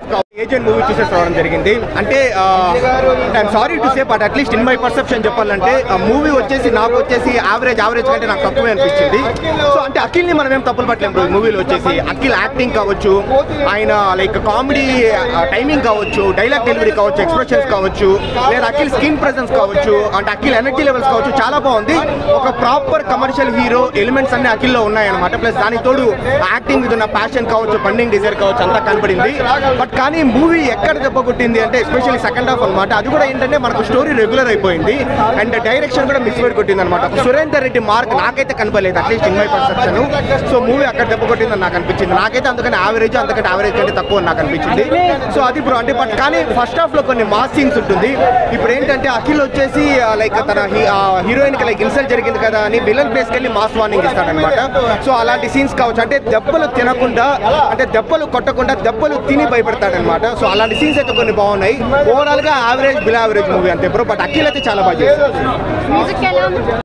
agent movie చూసేసి రావడం జరిగింది అంటే I'm sorry to say but at least in my perception చెప్పాలంటే మూవీ వచ్చేసి నాకు వచ్చేసి యావరేజ్ యావరేజ్ కంటే నాకు తక్కువే అనిపించింది సో అంటే అఖిల్ని మనం ఏం తప్పులు పట్టలేము మూవీలో వచ్చేసి అఖిల్ యాక్టింగ్ కావచ్చు ఆయన లైక్ కామెడీ టైమింగ్ కావచ్చు డైలాగ్ డెలివరీ కావచ్చు ఎక్స్ప్రెషన్స్ కావచ్చు లేదా అఖిల్ స్కిన్ ప్రెసెన్స్ కావచ్చు అంటే అఖిల్ ఎనర్జీ లెవెల్స్ కావచ్చు చాలా బాగుంది ఒక ప్రాపర్ కమర్షియల్ హీరో ఎలిమెంట్స్ అన్ని అఖిల్లో ఉన్నాయన్నమాట ప్లస్ దానికి తోడు యాక్టింగ్ మీద ఉన్న ప్యాషన్ కావచ్చు పండింగ్ డిజైర్ కావచ్చు అంతా కనపడింది బట్ కానీ మూవీ ఎక్కడ దెబ్బ కొట్టింది అంటే ఎస్పెషల్లీ సెకండ్ హాఫ్ అనమాట అది కూడా ఏంటంటే మనకు స్టోరీ రెగ్యులర్ అయిపోయింది అండ్ డైరెక్షన్ కూడా మిస్ వర్డ్ కొట్టింది అనమాట సురేందర్ రెడ్డి మార్క్ నాకైతే కనపడలేదు at least in my perception so movie అక్కడ దెబ్బ కొట్టిందని నాకు అనిపించింది నాకైతే అందుకని యావరేజ్ అంతకంటే యావరేజ్ కంటే తక్కువ అని నాకు అనిపించింది సో అది బ్రో అంటే బట్ కానీ ఫస్ట్ హాఫ్ లో కొన్ని మాస్ సీన్స్ ఉంటుంది ఇప్పుడు ఏంటంటే అఖిల్ వచ్చేసి లైక్ తన హీరోయిన్ కి లైక్ ఇన్సల్ట్ జరిగింది కదా అని విలన్ ప్లేస్కి వెళ్ళి మాస్ వార్నింగ్ ఇస్తాడనమాట సో అలాంటి సీన్స్ కావచ్చు అంటే దెబ్బలు తినకుండా అంటే దెబ్బలు కొట్టకుండా దెబ్బలు తిని భయపడతాడనమాట సో అలాంటి సీన్స్ అయితే కొన్ని బాగున్నాయి ఓవరాల్ గా యావరేజ్ బిల్ యావరేజ్ మూవీ అంతే బ్రో బట్ అఖిల్ అయితే చాలా బాగా చేశారు మ్యూజిక్ ఎలా ఉంది